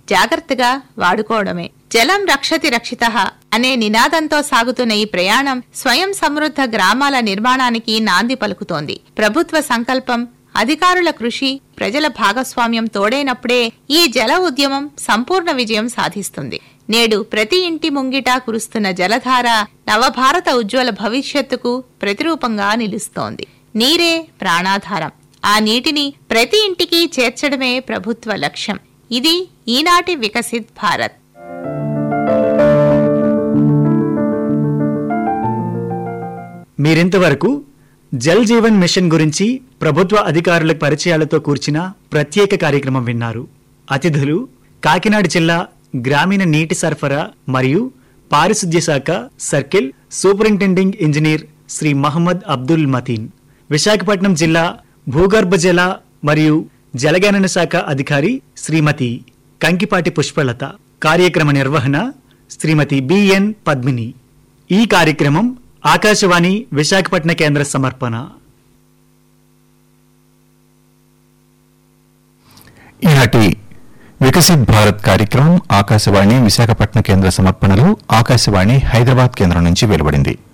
జాగ్రత్తగా వాడుకోవడమే జలం రక్షతి రక్షిత అనే నినాదంతో సాగుతున్న ఈ ప్రయాణం స్వయం సమృద్ధ గ్రామాల నిర్మాణానికి నాంది పలుకుతోంది ప్రభుత్వ సంకల్పం అధికారుల కృషి ప్రజల భాగస్వామ్యం తోడైనప్పుడే ఈ జల ఉద్యమం సంపూర్ణ విజయం సాధిస్తుంది నేడు ప్రతి ఇంటి ముంగిట కురుస్తున్న జలధార నవభారత ఉజ్వల భవిష్యత్తుకు ప్రతిరూపంగా నిలుస్తోంది నీరే ప్రాణాధారం ఆ నీటిని ప్రతి ఇంటికి చేర్చడమే ప్రభుత్వ లక్ష్యం ఇది ఈనాటి వికసిత్ భారత్ మీరింతవరకు జల్ జీవన్ మిషన్ గురించి ప్రభుత్వ అధికారుల పరిచయాలతో కూర్చిన ప్రత్యేక కార్యక్రమం విన్నారు అతిథులు కాకినాడ జిల్లా గ్రామీణ నీటి సరఫరా మరియు పారిశుద్ధ్య శాఖ circle superintending engineer Shri Mohammed Abdul Mateen Visakhapatnam జిల్లా భూగర్భ జల మరియు జలగణన శాఖ అధికారి శ్రీమతి కంకిపాటి పుష్పలత కార్యక్రమ నిర్వహణ శ్రీమతి బిఎన్ పద్మిని ఈ కార్యక్రమం ఆకాశవాణి విశాఖపట్న కేంద్ర సమర్పణ ఈనాటి వికసిత్ భారత్ కార్యక్రమం ఆకాశవాణి విశాఖపట్నం కేంద్ర సమర్పణలు ఆకాశవాణి హైదరాబాద్ కేంద్రం నుంచి వెలువడింది